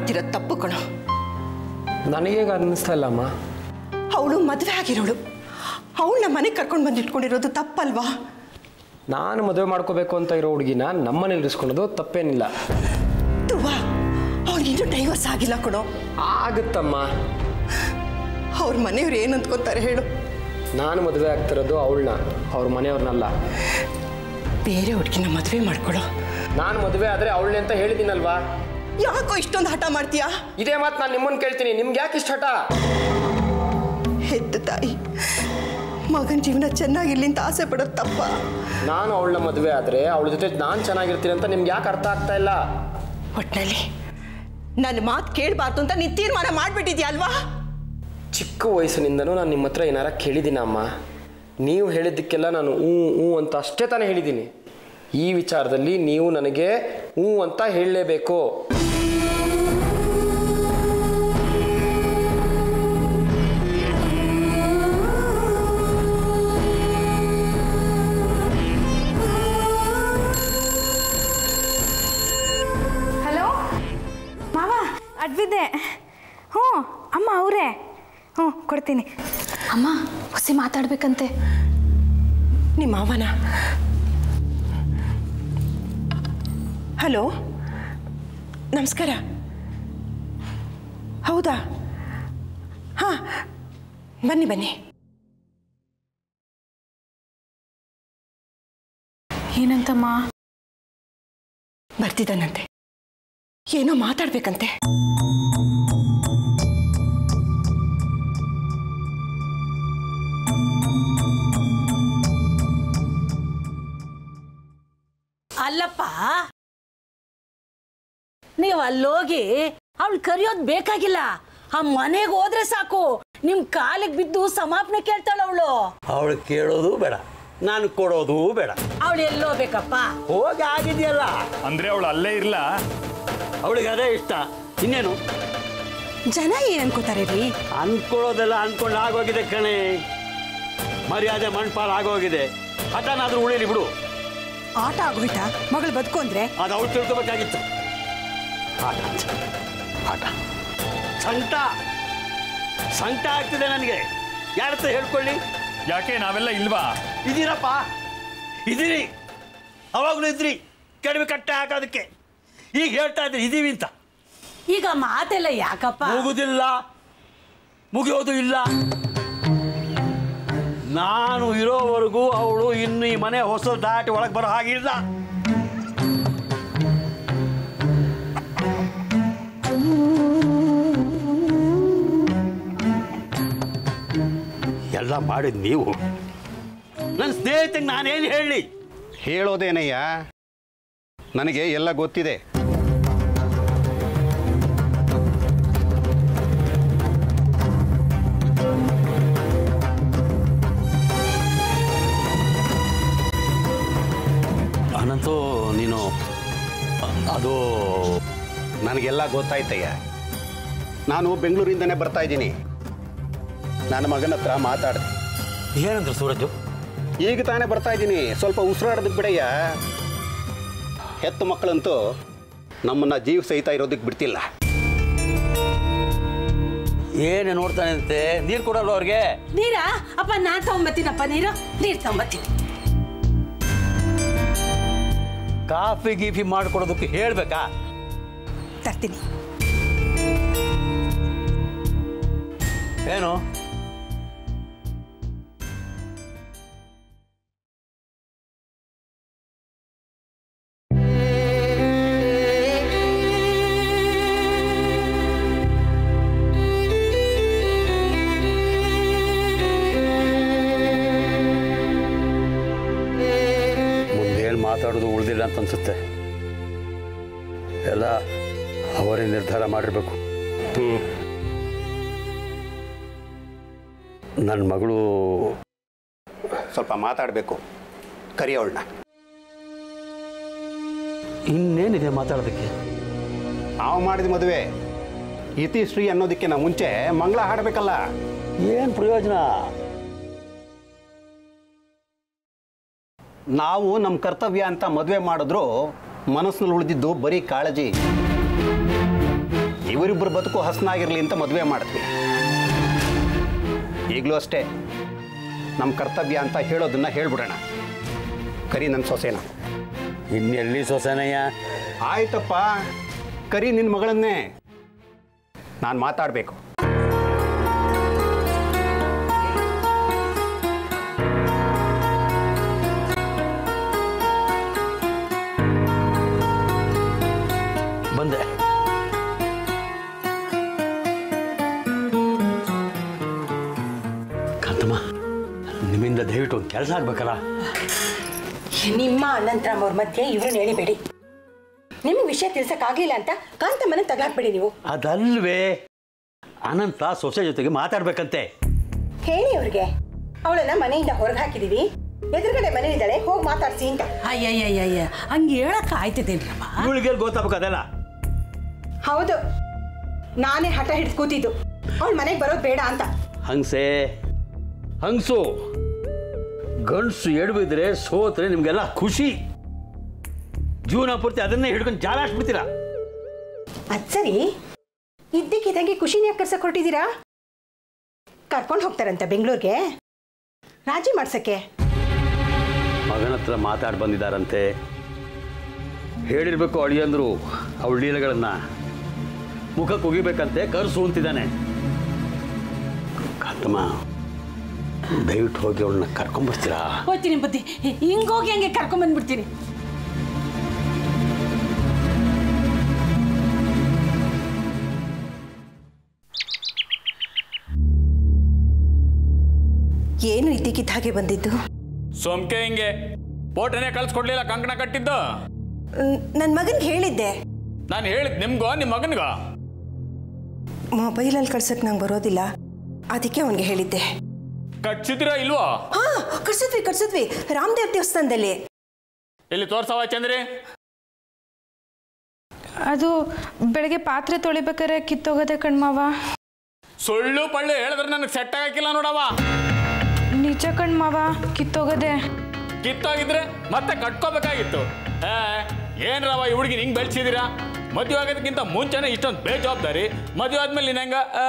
ಮಾಡ್ತಿರೋದು ತಪ್ಪು ಕಣೋ ನನಗೇಗ ಅನ್ನಿಸ್ತಾ ಇಲ್ಲಮ್ಮ ಅವಳು ಮದುವೆ ಆಗಿರೋಳು ಅವಳನ್ನ ಮನೆಗೆ ಕರ್ಕೊಂಡು ಬಂದು ಇಟ್ಕೊಂಡಿರೋದು ತಪ್ಪಲ್ವಾ ನಾನು ಮದುವೆ ಮಾಡ್ಕೋಬೇಕು ಅಂತ ಇರೋ ಹುಡುಗಿನ ನಮ್ಮನೇಲಿ ಇರಿಸ್ಕೊಳ್ಳೋದು ತಪ್ಪೇನಿಲ್ಲ ತುವಾ ಅವ್ರಿಗಿನ್ನೂ ಡೈವರ್ಸ್ ಆಗಿಲ್ಲ ಕಣೋ ಆಗುತ್ತಮ್ಮ ಅವ್ರ ಮನೆಯವ್ರು ಏನು ಅಂದ್ಕೊತಾರೆ ಹೇಳು ನಾನು ಮದುವೆ ಆಗ್ತಿರೋದು ಅವಳನ್ನ ಅವ್ರ ಮನೆಯವ್ರನ್ನಲ್ಲ ಬೇರೆ ಹುಡುಗಿನ ಮದುವೆ ಮಾಡ್ಕೊಳ್ಳೋ ನಾನು ಮದುವೆ ಆದರೆ ಅವಳನ್ನೇ ಅಂತ ಹೇಳಿದ್ದೀನಲ್ವಾ ಯಾಕೋ ಇಷ್ಟೊಂದು ಹಠ ಮಾಡ್ತೀಯಾ ಇದೇ ಮಾತು ನಾನು ನಿಮ್ಮನ್ನು ಕೇಳ್ತೀನಿ ನಿಮ್ಗೆ ಯಾಕೆ ಇಷ್ಟ ಹಠ ಹೆತ್ತ ತಾಯಿ ಮಗನ ಜೀವನ ಚೆನ್ನಾಗಿರ್ಲಿ ಅಂತ ಆಸೆ ಪಡೋದು ತಪ್ಪ ನಾನು ಅವಳನ್ನ ಮದುವೆ ಆದರೆ ಅವಳ ಜೊತೆ ನಾನು ಚೆನ್ನಾಗಿರ್ತೀನಿ ಅಂತ ನಿಮ್ಗೆ ಯಾಕೆ ಅರ್ಥ ಆಗ್ತಾ ಇಲ್ಲ ಒಟ್ನಲ್ಲಿ ನನ್ನ ಮಾತು ಕೇಳಬಾರ್ದು ಅಂತ ನೀನು ತೀರ್ಮಾನ ಮಾಡಿಬಿಟ್ಟಿದ್ಯಾ ಅಲ್ವಾ ಚಿಕ್ಕ ವಯಸ್ಸಿನಿಂದನೂ ನಾನು ನಿಮ್ಮ ಹತ್ರ ಏನಾರ ಕೇಳಿದ್ದೀನ ಅಮ್ಮ ನೀವು ಹೇಳಿದ್ದಕ್ಕೆಲ್ಲ ನಾನು ಹ್ಞೂ ಹ್ಞೂ ಅಂತ ಅಷ್ಟೇ ತಾನೇ ಹೇಳಿದ್ದೀನಿ ಈ ವಿಚಾರದಲ್ಲಿ ನೀವು ನನಗೆ ಹ್ಞೂ ಅಂತ ಹೇಳಲೇಬೇಕು ಹಲೋ ಮಾವ ಅಡ್ವಿದ್ದೆ ಹ್ಞೂ ಅಮ್ಮ ಅವರೇ ಹ್ಞೂ ಕೊಡ್ತೀನಿ ಅಮ್ಮ ಹೊಸಿ ಮಾತಾಡ್ಬೇಕಂತೆ ನಿಮ್ಮ ಮಾವನ ಹಲೋ ನಮಸ್ಕಾರ ಹೌದಾ ಹಾಂ ಬನ್ನಿ ಬನ್ನಿ ಏನಂತಮ್ಮ ಬರ್ತಿದ್ದಾನಂತೆ ಏನೋ ಮಾತಾಡ್ಬೇಕಂತೆ ಅಲ್ಲಪ್ಪ ನೀವು ಅಲ್ಲೋಗಿ ಅವಳು ಕರೆಯೋದು ಬೇಕಾಗಿಲ್ಲ ಆ ಮನೆಗೆ ಹೋದ್ರೆ ಸಾಕು ನಿಮ್ ಕಾಲಿಗೆ ಬಿದ್ದು ಸಮಾಪನೆ ಕೇಳ್ತಾಳ ಅವಳು ಅವಳು ಕೇಳೋದು ಬೇಡ ನಾನು ಕೊಡೋದು ಬೇಡ ಅವಳು ಎಲ್ಲೋ ಬೇಕಪ್ಪ ಹೋಗಿ ಆಗಿದೆಯಲ್ಲ ಅಂದ್ರೆ ಅವಳು ಅಲ್ಲೇ ಇರ್ಲ ಅವಳಿಗೆ ಅದೇ ಇಷ್ಟ ಇನ್ನೇನು ಜನ ಏನ್ ಅನ್ಕೋತಾರೆ ರೀ ಅನ್ಕೊಳ್ಳೋದೆಲ್ಲ ಅನ್ಕೊಂಡು ಆಗೋಗಿದೆ ಕಣೆ ಮರ್ಯಾದೆ ಮಣ್ಪಾಲ್ ಆಗೋಗಿದೆ ಹಠನಾದ್ರೂ ಉಳಿಲಿ ಬಿಡು ಆಟ ಆಗೋಯ್ತಾ ಮಗಳು ಬದುಕು ಅಂದ್ರೆ ಅದು ಅವಳು ತಿಳ್ಕೊಬೇಕಾಗಿತ್ತು ಆಟ ಅಂತ. ಆಟ ಸಂಕಟ ಸಂಕಟ ಆಗ್ತಿದೆ ನನಗೆ ಯಾರ ಹತ್ರ ಹೇಳ್ಕೊಳ್ಳಿ ಯಾಕೆ ನಾವೆಲ್ಲ ಇಲ್ವಾ ಇದೀರಪ್ಪ ಇದೀರಿ ಅವಾಗಲೂ ಇದ್ರಿ ಕಡಿಮೆ ಕಟ್ಟೆ ಹಾಕೋದಕ್ಕೆ ಈಗ ಹೇಳ್ತಾ ಇದ್ರಿ ಇದೀವಿ ಅಂತ ಈಗ ಮಾತೆಲ್ಲ ಯಾಕಪ್ಪ ಮುಗುದಿಲ್ಲ ಮುಗಿಯೋದು ಇಲ್ಲ ನಾನು ಇರೋವರೆಗೂ ಅವಳು ಇನ್ನು ಈ ಮನೆ ಹೊಸ ದಾಟಿ ಒಳಗೆ ಬರೋ ಹಾಗಿಲ್ಲ ಎಲ್ಲ ಮಾಡಿದ್ ನೀವು ನನ್ನ ಸ್ನೇಹಿತಂಗೆ ನಾನೇನು ಹೇಳಿ ಹೇಳೋದೇನಯ್ಯ ನನಗೆ ಎಲ್ಲ ಗೊತ್ತಿದೆ ಅನಂತೂ ನೀನು ಅದು ನನಗೆಲ್ಲ ಗೊತ್ತಾಯ್ತಯ್ಯ ನಾನು ಬೆಂಗಳೂರಿಂದನೇ ಬರ್ತಾ ಇದ್ದೀನಿ ನನ್ನ ಮಗನ ಹತ್ರ ಮಾತಾಡಿದೆ ಏನಂದ್ರು ಸೂರಜು ಈಗ ತಾನೇ ಬರ್ತಾ ಇದ್ದೀನಿ ಸ್ವಲ್ಪ ಉಸಿರಾಡೋದಕ್ಕೆ ಬಿಡಯ್ಯ ಹೆತ್ತು ಮಕ್ಕಳಂತೂ ನಮ್ಮನ್ನ ಜೀವ ಸಹಿತ ಇರೋದಕ್ಕೆ ಬಿಡ್ತಿಲ್ಲ ಏನು ನೋಡ್ತಾನೆ ಅಂತೆ ನೀರು ಕೊಡಲ್ವ ಅವ್ರಿಗೆ ನೀರಾ ಅಪ್ಪ ನಾನ್ ತಗೊಂಬತ್ತೀನಪ್ಪ ನೀರು ನೀರ್ ತಗೊಂಬತ್ತೀನಿ ಕಾಫಿ ಗೀಫಿ ಮಾಡ್ಕೊಡೋದಕ್ಕೆ ಹೇಳ್ಬೇಕಾ ತರ್ತೀನಿ ಏನು ಮುಂದೇನು ಮಾತಾಡೋದು ಉಳಿದಿಲ್ಲ ಅಂತ ಅನ್ಸುತ್ತೆ ಎಲ್ಲ ಅವರೇ ನಿರ್ಧಾರ ಮಾಡಿರ್ಬೇಕು ನನ್ನ ಮಗಳು ಸ್ವಲ್ಪ ಮಾತಾಡಬೇಕು ಕರಿಯವಳನ್ನ ಇನ್ನೇನಿದೆ ಮಾತಾಡೋದಕ್ಕೆ ನಾವು ಮಾಡಿದ ಮದುವೆ ಇತಿಶ್ರೀ ಅನ್ನೋದಕ್ಕಿಂತ ಮುಂಚೆ ಮಂಗಳ ಹಾಡಬೇಕಲ್ಲ ಏನು ಪ್ರಯೋಜನ ನಾವು ನಮ್ಮ ಕರ್ತವ್ಯ ಅಂತ ಮದುವೆ ಮಾಡಿದ್ರು ಮನಸ್ಸಿನಲ್ಲಿ ಉಳಿದಿದ್ದು ಬರೀ ಕಾಳಜಿ ಇವರಿಬ್ಬರು ಬದುಕು ಹಸನಾಗಿರಲಿ ಅಂತ ಮದುವೆ ಮಾಡಿದ್ವಿ ಈಗಲೂ ಅಷ್ಟೇ ನಮ್ಮ ಕರ್ತವ್ಯ ಅಂತ ಹೇಳೋದನ್ನ ಹೇಳ್ಬಿಡೋಣ ಕರಿ ನನ್ನ ಸೊಸೆನ ಇನ್ನೆಲ್ಲಿ ಸೊಸೆನಯ್ಯ ಆಯ್ತಪ್ಪ ಕರಿ ನಿನ್ನ ಮಗಳನ್ನೇ ನಾನು ಮಾತಾಡಬೇಕು ಬಂದೆ ಕಾಂತಮ್ಮ ನಿಮ್ಮಿಂದ ದಯವಿಟ್ಟು ಒಂದು ಕೆಲಸ ಆಗ್ಬೇಕಲ್ಲ ನಿಮ್ಮ ಅನಂತರಾಮ್ ಅವ್ರ ಮಧ್ಯೆ ಇವ್ರನ್ನ ಹೇಳಿಬೇಡಿ ನಿಮಗೆ ವಿಷಯ ತಿಳ್ಸಕ್ಕಾಗ್ಲಿಲ್ಲ ಅಂತ ಕಾಂತಮ್ಮನ ತಗ್ಲಾಕ್ಬೇಡಿ ನೀವು ಅದಲ್ವೇ ಅನಂತ ಸೊಸೆ ಜೊತೆಗೆ ಮಾತಾಡ್ಬೇಕಂತೆ ಹೇಳಿ ಅವ್ರಿಗೆ ಅವಳನ್ನ ಮನೆಯಿಂದ ಹೊರಗೆ ಹಾಕಿದೀವಿ ಎದುರುಗಡೆ ಮನೆ ಇದ್ದಾಳೆ ಹೋಗಿ ಮಾತಾಡ್ಸಿ ಅಂತ ಅಯ್ಯಯ್ಯಯ್ಯ ಹಂಗೆ ಹೇಳಕ್ ಆಯ್ತದೇನ್ರಮ್ಮ ಇವಳಿಗೆ ಗೊತ್ತಾಗಬೇಕು ಅದೆಲ್ಲ ಹೌದು ನಾನೇ ಹಠ ಹಿಡಿದು ಕೂತಿದ್ದು ಅವಳು ಮನೆಗೆ ಬರೋದು ಬೇಡ ಅಂತ ಹಂಗ್ಸೆ ಹಂಗ್ಸು ಗಂಡಸು ಎಡಬಿದ್ರೆ ಸೋತ್ರೆ ನಿಮಗೆಲ್ಲ ಖುಷಿ ಜೀವನ ಪೂರ್ತಿ ಅದನ್ನೇ ಹಿಡ್ಕೊಂಡು ಜಾಲಾಡ್ಬಿಡ್ತೀರಾ ಅದ್ ಸರಿ ಇದ್ದಕ್ಕಿದ್ದಂಗೆ ಖುಷಿನ ಕರ್ಸಕ್ ಹೊರಟಿದ್ದೀರಾ ಕರ್ಕೊಂಡು ಹೋಗ್ತಾರಂತ ಬೆಂಗಳೂರಿಗೆ ರಾಜಿ ಮಾಡ್ಸಕ್ಕೆ ಮಗನ ಹತ್ರ ಮಾತಾಡಿ ಬಂದಿದ್ದಾರಂತೆ ಹೇಳಿರ್ಬೇಕು ಅಳಿಯಂದ್ರು ಅವಳ ಲೀಲೆಗಳನ್ನ ಮುಖಕ್ಕೆ ಉಗಿಬೇಕಂತೆ ಕರ್ಸು ಅಂತಿದ್ದಾನೆ ಕಾಂತಮ್ಮ ದಯವಿಟ್ಟು ಹೋಗಿ ಅವಳನ್ನ ಕರ್ಕೊಂಬರ್ತೀರಾ ಹೋಗ್ತೀನಿ ಬತ್ತಿ ಹಿಂಗೋಗಿ ಹಂಗೆ ಕರ್ಕೊಂಬಂದ್ಬಿಡ್ತೀನಿ ಏನು ಇದ್ದಕ್ಕಿದ್ದ ಹಾಗೆ ಬಂದಿದ್ದು ಸೋಮ್ಕೆ ಹಿಂಗೆ ಫೋಟೋನೇ ಕಳ್ಸ್ಕೊಡ್ಲಿಲ್ಲ ಕಂಕಣ ಕಟ್ಟಿದ್ದು ನನ್ನ ಮಗನ್ಗೆ ಹೇಳಿದ್ದೆ ನಾನು ಹೇಳಿದ್ ನಿಮ್ಗೋ ನಿಮ್ಮ ಮಗನ್ಗೋ ಮೊಬೈಲಲ್ಲಿ ಕಳ್ಸಕ್ ನಂಗೆ ಬರೋದಿಲ್ಲ ಅದಕ್ಕೆ ಅವನಿಗೆ ಹೇಳಿದ್ದೆ ಕಟ್ಸಿದಿರೋ ಇಲ್ವೋ ಹಾ ಕಳ್ಸಿದ್ವಿ ಕಳ್ಸಿದ್ವಿ ರಾಮದೇವ್ ದೇವಸ್ಥಾನದಲ್ಲಿ ಇಲ್ಲಿ ತೋರ್ಸವ ಚಂದ್ರಿ ಅದು ಬೆಳಗ್ಗೆ ಪಾತ್ರೆ ತೊಳಿಬೇಕಾರೆ ಕಿತ್ತೋಗದೆ ಕಣ್ಮಾವ ಸುಳ್ಳು ಪಳ್ಳು ಹೇಳಿದ್ರೆ ನನಗೆ ಸೆಟ್ ಆಗಕ್ಕಿಲ್ಲ ನೋಡವ ನಿಜ ಕಣ್ಮಾವ ಕಿತ್ತೋಗದೆ ಕಿತ್ತೋಗಿದ್ರೆ ಮತ್ತೆ ಕಟ್ಕೋಬೇಕಾಗಿತ್ತು ಏ ಏನ್ರವ ಈ ಹುಡುಗಿ ಹಿಂಗ್ ಬೆಳ್ಸಿದೀರಾ ಮದುವೆ ಆಗೋದಕ್ಕಿಂತ ಮುಂಚೆನೆ ಇಷ್ಟೊಂದು ಬೇಜವಾಬ್ದಾರಿ ಮದುವೆ ಆದ್ಮೇಲೆ ನೀನ್ ಹೆಂಗ ಆ,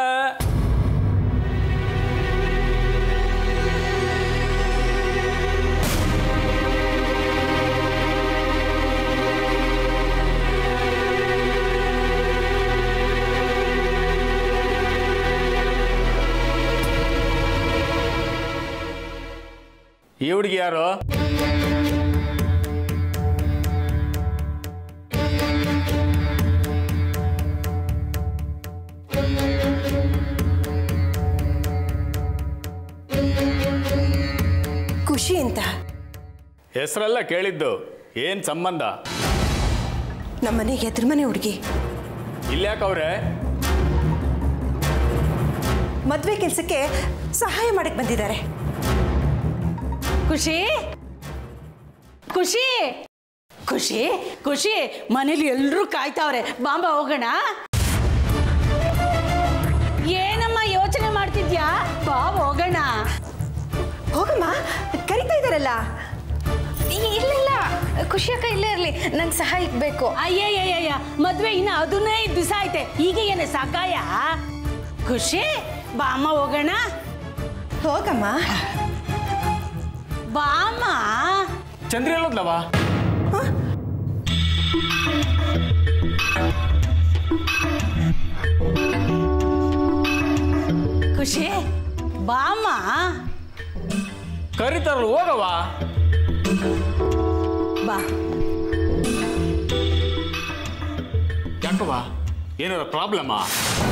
ಈ ಹುಡುಗಿ ಯಾರು ಖುಷಿ ಅಂತ ಹೆಸರೆಲ್ಲ ಕೇಳಿದ್ದು ಏನ್ ಸಂಬಂಧ ನಮ್ಮನೆ ಎದುರು ಮನೆ ಹುಡುಗಿ ಇಲ್ಯಾಕವ್ರೆ ಮದುವೆ ಕೆಲಸಕ್ಕೆ ಸಹಾಯ ಮಾಡಕ್ ಬಂದಿದ್ದಾರೆ ಖುಷಿ ಖುಷಿ ಖುಷಿ ಖುಷಿ ಮನೇಲಿ ಎಲ್ಲರೂ ಕಾಯ್ತಾವ್ರೆ ಬಾಂಬ ಹೋಗೋಣ ಏನಮ್ಮ ಯೋಚನೆ ಮಾಡ್ತಿದ್ಯಾ ಬಾ ಹೋಗೋಣ ಹೋಗಮ್ಮ ಕರಿತಾ ಇದ್ದಾರಲ್ಲ ಇಲ್ಲ ಇಲ್ಲ ಖುಷಿ ಅಕ್ಕ ಇಲ್ಲೇ ಇರಲಿ ನಂಗೆ ಸಹಾಯಕ್ಕೆ ಬೇಕು ಅಯ್ಯಯ್ಯಯ್ಯ ಮದ್ವೆ ಇನ್ನ ಹದಿನೈದು ದಿವಸ ಐತೆ ಈಗ ಏನೇ ಸಾಕಾಯ ಖುಷಿ ಬಾಮ್ಮ ಹೋಗೋಣ ಹೋಗಮ್ಮ ಬಾಮ್ಮ ಚಂದ್ರಿ ಎಲ್ಲೋದ್ಲವ ಖುಷಿ ಬಾಮ್ಮ ಕರಿತಾರಲ್ಲ ಹೋಗವ ಬಾ ಯಾಕವ್ವ ಏನಾರ ಪ್ರಾಬ್ಲಮ್ಮಾ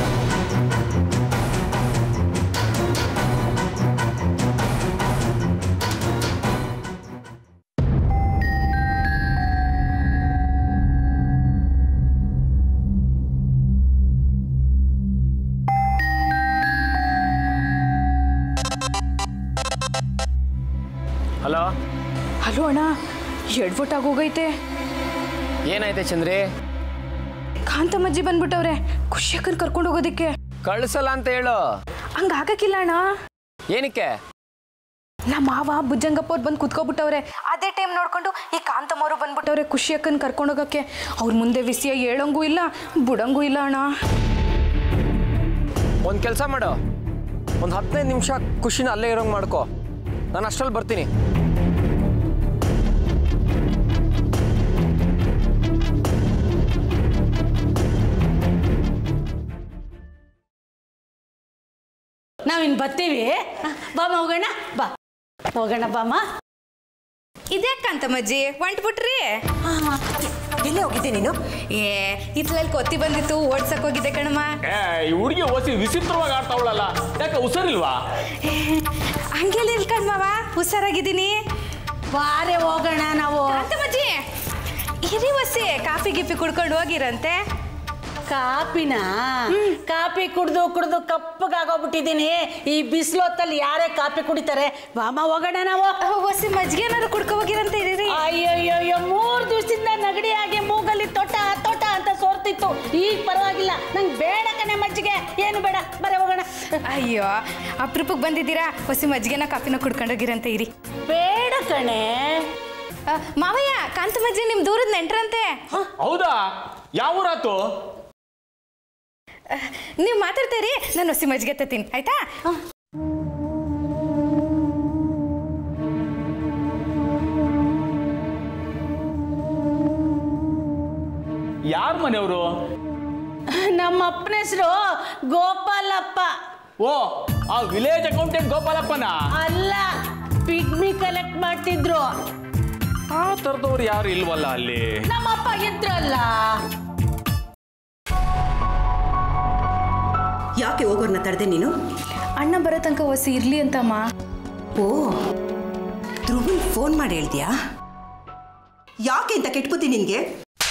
ಹಲೋ ಹಲೋ ಅಣ್ಣ ಎಡ್ವಟ್ ಆಗೋಗೈತೆ ಏನಾಯ್ತೆ ಚಂದ್ರಿ ಕಾಂತಮ್ಮಜ್ಜಿ ಬಂದ್ಬಿಟ್ಟವ್ರೆ ಖುಷಿ ಅಕ್ಕನ್ ಕರ್ಕೊಂಡು ಹೋಗೋದಕ್ಕೆ ಕಳ್ಸಲ್ಲ ಅಂತ ಹೇಳು ಹಂಗ ಆಗಕ್ಕಿಲ್ಲ ಅಣ್ಣ ಏನಕ್ಕೆ ನಮ್ಮ ಮಾವ ಭುಜಂಗಪ್ಪ ಅವ್ರು ಬಂದು ಕುತ್ಕೊಬಿಟ್ಟವ್ರೆ ಅದೇ ಟೈಮ್ ನೋಡ್ಕೊಂಡು ಈ ಕಾಂತಮ್ಮವರು ಬಂದ್ಬಿಟ್ಟವ್ರೆ ಖುಷಿ ಅಕ್ಕನ್ ಕರ್ಕೊಂಡು ಹೋಗಕ್ಕೆ ಅವ್ರ ಮುಂದೆ ವಿಷಯ ಹೇಳಂಗೂ ಇಲ್ಲ ಬಿಡಂಗೂ ಇಲ್ಲ ಅಣ್ಣ ಒಂದು ಕೆಲಸ ಮಾಡು ಒಂದು ಹದಿನೈದು ನಿಮಿಷ ಖುಷಿನ ಅಲ್ಲೇ ಇರೋಂಗೆ ಮಾಡ್ಕೋ ನಾನು ಅಷ್ಟರಲ್ಲಿ ಬರ್ತೀನಿ ನಾವಿನ್ ಬರ್ತೀವಿ ಹ, ಬಾಮ್ಮ ಹೋಗೋಣ ಬಾ ಹೋಗೋಣ ಬಾಮ್ಮ ಇದೇ ಕಾಂತಮ್ಮಜ್ಜಿ ಹೊಂಟ್ಬಿಟ್ರಿ ಎಲ್ಲೇ ಹೋಗಿದ್ದೆ ನೀನು ಏ ಇತ್ಲಲ್ಲಿ ಕೊತ್ತಿ ಬಂದಿತ್ತು ಓಡ್ಸಕ್ ಹೋಗಿದ್ದೆ ಕಣಮ್ಮ ಏ ಈ ಹುಡುಗಿ ಓಸಿ ವಿಚಿತ್ರವಾಗಿ ಆಡ್ತಾವಳಲ್ಲ ಯಾಕೆ ಉಸರಿಲ್ವಾ ಹಂಗೆಲ್ಲ ಇಲ್ಕಣ್ಮವ ಹುಷಾರಾಗಿದ್ದೀನಿ ಬಾರೆ ಹೋಗೋಣ ನಾವು ಕಾಂತಮ್ಮಜ್ಜಿ ಇರಿ ಒಸಿ ಕಾಫಿ ಗಿಫಿ ಕುಡ್ಕೊಂಡು ಹೋಗಿರಂತೆ ಕಾಪಿನ ಕಾಪಿ ಕುಡ್ದು ಕುಡ್ದು ಕಪ್ಪಗಾಗೋಗ್ಬಿಟ್ಟಿದ್ದೀನಿ ಈ ಬಿಸಿಲೊತ್ತಲ್ಲಿ ಯಾರೇ ಕಾಪಿ ಕುಡಿತಾರೆ ಬಾಮ ಹೋಗೋಣ ನಾವು ಒಸಿ ಮಜ್ಜಿಗೆ ಏನಾದ್ರು ಕುಡ್ಕೊ ಹೋಗಿರಂತೆ ಇರೀರಿ ಅಯ್ಯಯ್ಯೋ ಮೂರು ದಿವಸದಿಂದ ನೆಗಡಿ ಆಗಿ ಮೂಗಲ್ಲಿ ತೊಟ ತೊಟ ಅಂತ ಸೋರ್ತಿತ್ತು ಈಗ ಪರವಾಗಿಲ್ಲ ನಂಗೆ ಬೇಡ ಕಣೆ ಮಜ್ಜಿಗೆ ಏನು ಬೇಡ ಬರೇ ಹೋಗೋಣ ಅಯ್ಯೋ ಅಪರೂಪಕ್ಕೆ ಬಂದಿದ್ದೀರಾ ಹೊಸಿ ಮಜ್ಜಿಗೆನ ಕಾಫಿನ ಕುಡ್ಕೊಂಡೋಗಿರಂತೆ ಇರಿ ಬೇಡ ಕಣೆ ಆ, ಮಾವಯ್ಯ ಕಾಂತಮ್ಮಜ್ಜಿ ನಿಮ್ ದೂರದ ನೆಂಟ್ರಂತೆ ಹೌದಾ ಯಾವ ಊರಾತು ನೀವು ಮಾತಾಡ್ತೀರಿ ನಾನು ಹೊಸಿ ಮಜ್ಜಿಗೆ ತತ್ತೀನಿ ಆಯ್ತಾ ಯಾರ ಮನೆಯವರು ನಮ್ಮ ಅಪ್ಪನ ಹೆಸರು ಗೋಪಾಲಪ್ಪ ಓ ಆ ವಿಲೇಜ್ ಅಕೌಂಟೆಂಟ್ ಗೋಪಾಲಪ್ಪನ ಅಲ್ಲ ಪಿಗ್ಮಿ ಕಲೆಕ್ಟ್ ಮಾಡ್ತಿದ್ರು ಆ ಥರದವ್ರು ಯಾರು ಇಲ್ವಲ್ಲ ಅಲ್ಲಿ ನಮ್ಮಪ್ಪ ಇದ್ರಲ್ಲ ಯಾಕೆ ಹೋಗೋರ್ನ ತಡೆದೆ ನೀನು ಅಣ್ಣ ಬರೋ ತನಕ ಹೊಸಿ ಇರ್ಲಿ ಅಂತಮ್ಮ ಓ ಧ್ರುವನ್ ಫೋನ್ ಮಾಡಿ ಹೇಳ್ದ್ಯಾ ಯಾಕೆ ಅಂತ ಕೆಟ್ಬುದ್ದಿ ನಿನ್ಗೆ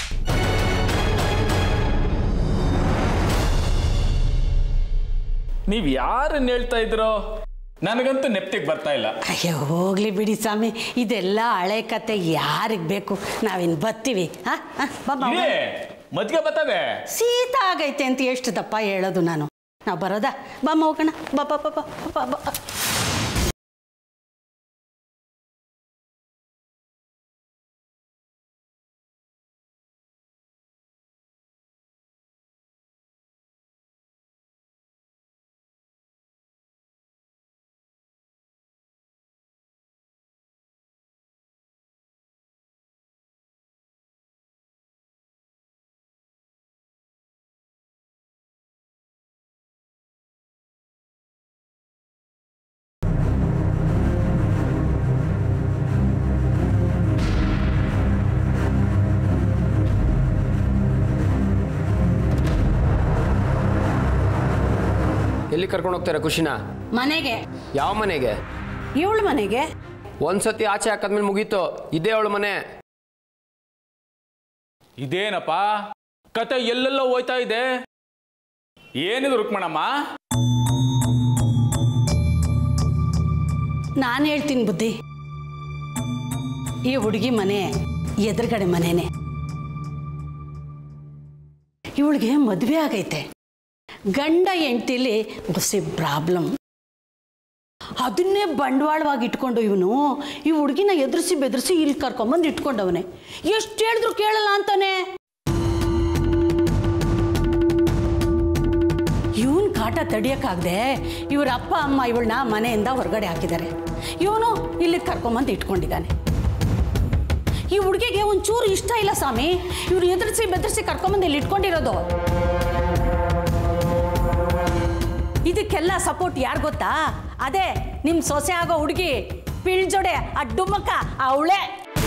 ನೀವ್ ಯಾರನ್ನ ಹೇಳ್ತಾ ಇದ್ರೋ ನನಗಂತೂ ನೆಪ್ತಿಗೆ ಬರ್ತಾ ಇಲ್ಲ ಅಯ್ಯೋ ಹೋಗ್ಲಿ ಬಿಡಿ ಸ್ವಾಮಿ ಇದೆಲ್ಲ ಹಳೆ ಕತೆ ಯಾರಿಗೆ ಬೇಕು ನಾವಿನ್ ಬರ್ತೀವಿ ಹಾ ಹಾ, ಬಾ ಬಾ, ಬಾ. ಇದೇ ಮದ್ಗೆ ಬರ್ತದೆ ಶೀತ ಆಗೈತೆ ಅಂತ ಎಷ್ಟು ದಪ್ಪ ಹೇಳೋದು ನಾನು ನಾವು ಬರೋದಾ ಬಾಮ್ಮ ಹೋಗೋಣ ಬಾ ಬಾ ಬಾ ಬಾ ಬಾ ಬಾ ಎಲ್ಲಿ ಕರ್ಕೊಂಡು ಹೋಗ್ತಾರೆ ಖುಷಿನ ಮನೆಗೆ ಯಾವ ಮನೆಗೆ ಇವಳು ಮನೆಗೆ ಒಂದ್ಸತಿ ಆಚೆ ಹಾಕದ್ಮೇಲೆ ಮುಗೀತು ಇದೇ ಅವಳ ಮನೆ ಇದೇನಪ್ಪ ಕತೆ ಎಲ್ಲೆಲ್ಲೋ ಹೋಯ್ತಾ ಇದೆ ಏನಿದು ರುಕ್ಮಣಮ್ಮ ನಾನು ಹೇಳ್ತೀನಿ ಬುದ್ಧಿ ಈ ಹುಡುಗಿ ಮನೆ ಎದುರುಗಡೆ ಮನೆನೇ ಇವಳಿಗೆ ಮದುವೆ ಆಗೈತೆ ಗಂಡ ಹೆಂಡ್ತಿಲಿ ಹೊಸ ಪ್ರಾಬ್ಲಮ್ ಅದನ್ನೇ ಬಂಡವಾಳವಾಗಿ ಇಟ್ಕೊಂಡು ಇವನು ಈ ಹುಡುಗಿನ ಎದುರಿಸಿ ಬೆದರಿಸಿ ಇಲ್ಲಿ ಕರ್ಕೊಂಬಂದು ಇಟ್ಕೊಂಡವನೆ ಎಷ್ಟು ಹೇಳಿದ್ರು ಕೇಳಲ್ಲ ಅಂತಾನೆ ಇವನ್ ಕಾಟ ತಡಿಯಕ್ಕಾಗದೆ ಇವ್ರ ಅಪ್ಪ ಅಮ್ಮ ಇವಳನ್ನ ಮನೆಯಿಂದ ಹೊರಗಡೆ ಹಾಕಿದ್ದಾರೆ ಇವನು ಇಲ್ಲಿ ಕರ್ಕೊಂಬಂದು ಇಟ್ಕೊಂಡಿದ್ದಾನೆ ಈ ಹುಡುಗಿಗೆ ಒಂಚೂರು ಇಷ್ಟ ಇಲ್ಲ ಸ್ವಾಮಿ ಇವ್ರು ಎದುರಿಸಿ ಬೆದರಿಸಿ ಕರ್ಕೊಂಬಂದು ಇಲ್ಲಿ ಇಟ್ಕೊಂಡಿರೋದು ಇದಕ್ಕೆಲ್ಲ ಸಪೋರ್ಟ್ ಯಾರು ಗೊತ್ತಾ ಅದೇ ನಿಮ್ಮ ಸೊಸೆ ಆಗೋ ಹುಡುಗಿ ಪಿಳ್ಜೊಡೆ ಆ ಡುಮ್ಮಕ್ಕ ಅವಳೆ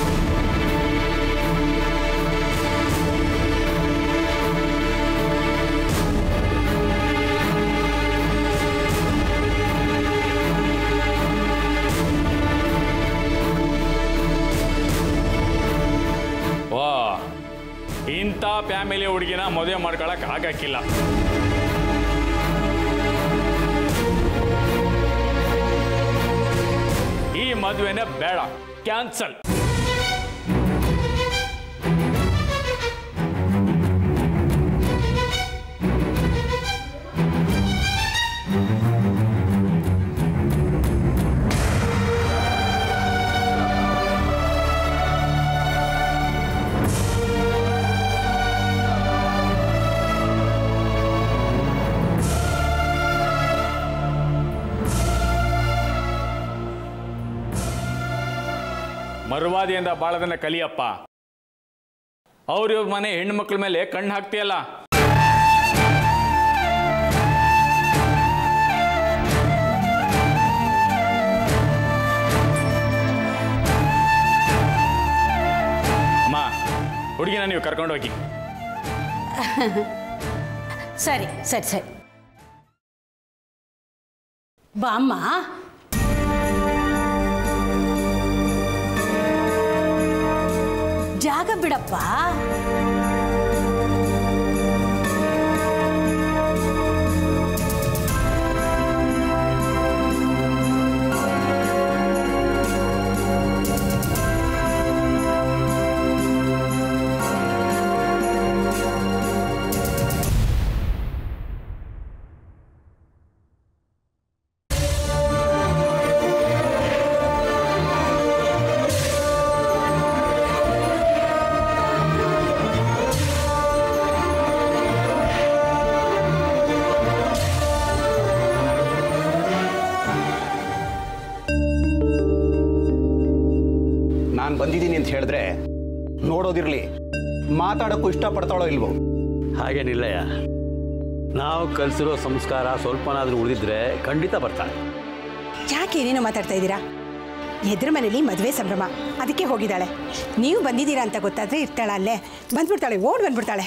ವಾ ಇಂಥ ಫ್ಯಾಮಿಲಿ ಹುಡುಗಿನ ಮದುವೆ ಮಾಡ್ಕೊಳಕ್ ಆಗಕ್ಕಿಲ್ಲ ಈ ಮದುವೆನೇ ಬೇಡ ಕ್ಯಾನ್ಸಲ್ ಮರುವಾದಿಯಿಂದ ಬಾಳದನ್ನ ಕಲಿಯಪ್ಪ ಅವ್ರ ಮನೆ ಹೆಣ್ಣು ಮಕ್ಳ ಮೇಲೆ ಕಣ್ಣು ಹಾಕ್ತೀಯಲ್ಲ ಅಮ್ಮ ಹುಡುಗಿನ ನೀವು ಕರ್ಕೊಂಡು ಹೋಗಿ ಸರಿ ಸರಿ ಸರಿ ಬಾಮ್ಮ ಜಾಗ ಬಿಡಪ್ಪ ನಾನು ಬಂದಿದ್ದೀನಿ ಅಂತ ಹೇಳಿದ್ರೆ ನೋಡೋದಿರಲಿ ಮಾತಾಡೋಕ್ಕೂ ಇಷ್ಟಪಡ್ತಾಳೋ ಇಲ್ವೋ ಹಾಗೇನಿಲ್ಲಯ್ಯ ನಾವು ಕಲಿಸಿರೋ ಸಂಸ್ಕಾರ ಸ್ವಲ್ಪನಾದರೂ ಉಳಿದಿದ್ರೆ ಖಂಡಿತ ಬರ್ತಾಳೆ ಯಾಕೆ ಏನೇನೋ ಮಾತಾಡ್ತಾ ಇದ್ದೀರಾ ಎದುರ ಮನೇಲಿ ಮದುವೆ ಸಂಭ್ರಮ ಅದಕ್ಕೆ ಹೋಗಿದ್ದಾಳೆ ನೀವು ಬಂದಿದ್ದೀರಾ ಅಂತ ಗೊತ್ತಾದ್ರೆ ಇರ್ತಾಳ ಅಲ್ಲೇ ಬಂದ್ಬಿಡ್ತಾಳೆ ಓಡ್ ಬಂದ್ಬಿಡ್ತಾಳೆ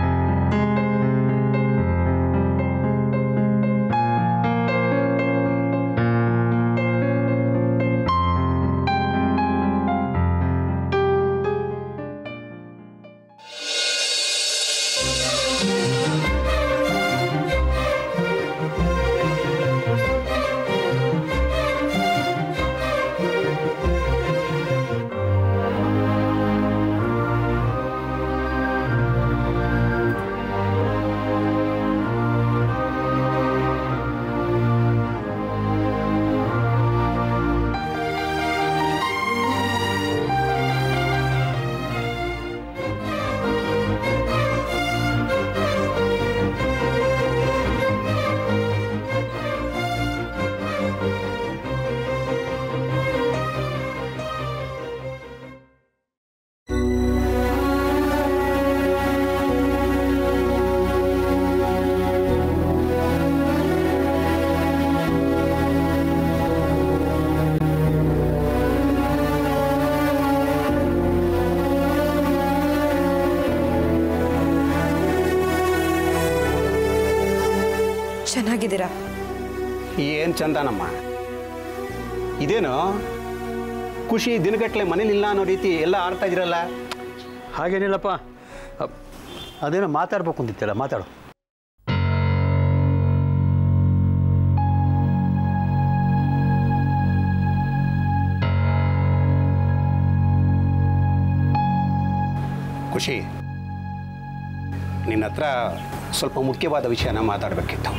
ಚೆನ್ನಾಗಿದ್ದೀರಾ ಏನು ಚಂದನಮ್ಮ ಇದೇನು ಖುಷಿ ದಿನಗಟ್ಟಲೆ ಮನೇಲಿಲ್ಲ ಅನ್ನೋ ರೀತಿ ಎಲ್ಲ ಆಡ್ತಾ ಇದ್ದೀರಲ್ಲ ಹಾಗೇನಿಲ್ಲಪ್ಪ ಅಪ್, ಅದೇನೋ ಮಾತಾಡ್ಬೇಕು ಅಂತಿತ್ತಲ್ಲ ಮಾತಾಡು ಖುಷಿ ನಿನ್ನ ಹತ್ರ ಸ್ವಲ್ಪ ಮುಖ್ಯವಾದ ವಿಷಯನ ಮಾತಾಡಬೇಕಿತ್ತು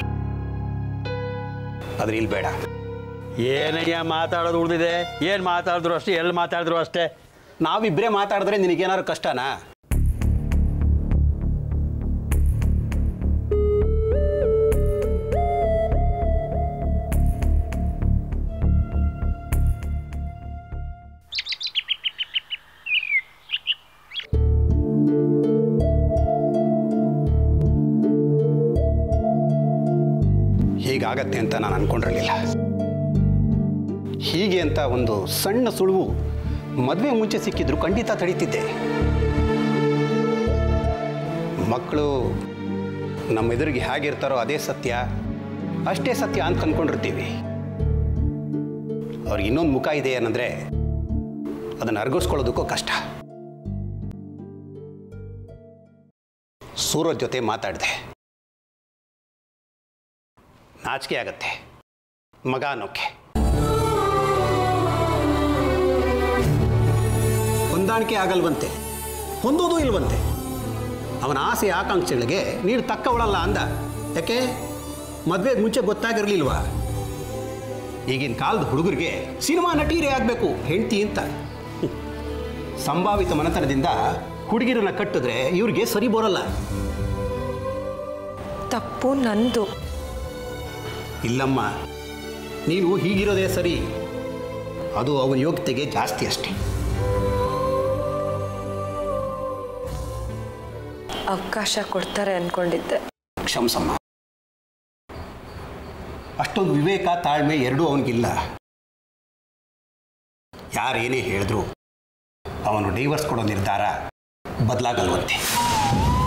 ಆದರೆ ಇಲ್ಲಿ ಬೇಡ ಏನಯ್ಯ ಮಾತಾಡೋದು ಉಳಿದಿದೆ ಏನು ಮಾತಾಡಿದ್ರು ಅಷ್ಟೇ ಎಲ್ಲಿ ಮಾತಾಡಿದ್ರು ಅಷ್ಟೇ ನಾವಿಬ್ಬರೇ ಮಾತಾಡಿದ್ರೆ ನಿನಗೇನಾದ್ರು ಕಷ್ಟನಾ ಹೀಗಾಗತ್ತೆ ಅಂತ ನಾನು ಅನ್ಕೊಂಡಿರಲಿಲ್ಲ ಹೀಗೆ ಅಂತ ಒಂದು ಸಣ್ಣ ಸುಳುವು ಮದುವೆ ಮುಂಚೆ ಸಿಕ್ಕಿದ್ರು ಖಂಡಿತ ತಡೀತಿದ್ದೆ ಮಕ್ಕಳು ನಮ್ಮ ಎದುರಿಗೆ ಹೇಗಿರ್ತಾರೋ ಅದೇ ಸತ್ಯ ಅಷ್ಟೇ ಸತ್ಯ ಅಂತ ಅಂದ್ಕೊಂಡಿರ್ತೀವಿ ಅವ್ರಿಗೆ ಇನ್ನೊಂದು ಮುಖ ಇದೆ ಏನಂದರೆ ಅದನ್ನು ಅರ್ಗಿಸ್ಕೊಳ್ಳೋದಕ್ಕೂ ಕಷ್ಟ ಸೂರಜ್ ಜೊತೆ ಮಾತಾಡಿದೆ ನಾಚಿಕೆ ಆಗತ್ತೆ ಮಗ ಅನ್ನೋಕ್ಕೆ ಹೊಂದಾಣಿಕೆ ಆಗಲ್ವಂತೆ ಹೊಂದೋದು ಇಲ್ವಂತೆ ಅವನ ಆಸೆ ಆಕಾಂಕ್ಷೆಗಳಿಗೆ ನೀನು ತಕ್ಕವಳಲ್ಲ ಅಂದ ಯಾಕೆ ಮದುವೆಗೆ ಮುಂಚೆ ಗೊತ್ತಾಗಿರಲಿಲ್ವಾ ಈಗಿನ ಕಾಲದ ಹುಡುಗರಿಗೆ ಸಿನಿಮಾ ನಟೀರೇ ಆಗಬೇಕು ಹೆಂಡ್ತಿ ಅಂತ ಹ್ಮ್. ಸಂಭಾವಿತ ಮನತನದಿಂದ ಹುಡುಗಿರನ್ನ ಕಟ್ಟಿದ್ರೆ ಇವ್ರಿಗೆ ಸರಿ ಬರೋಲ್ಲ ತಪ್ಪು ನಂದು ಇಲ್ಲಮ್ಮ ನೀನು ಹೀಗಿರೋದೇ ಸರಿ ಅದು ಅವನ ಯೋಗ್ಯತೆಗೆ ಜಾಸ್ತಿ ಅಷ್ಟೇ ಅವಕಾಶ ಕೊಡ್ತಾರೆ ಅನ್ಕೊಂಡಿದ್ದೆ ಕ್ಷಮಸಮ್ಮ ಅಷ್ಟೊಂದು ವಿವೇಕ ತಾಳ್ಮೆ ಎರಡೂ ಅವನಿಗಿಲ್ಲ ಯಾರೇನೇ ಹೇಳಿದ್ರು ಅವನು ಡೈವರ್ಸ್ ಕೊಡೋ ನಿರ್ಧಾರ ಬದಲಾಗಲ್ವಂತೆ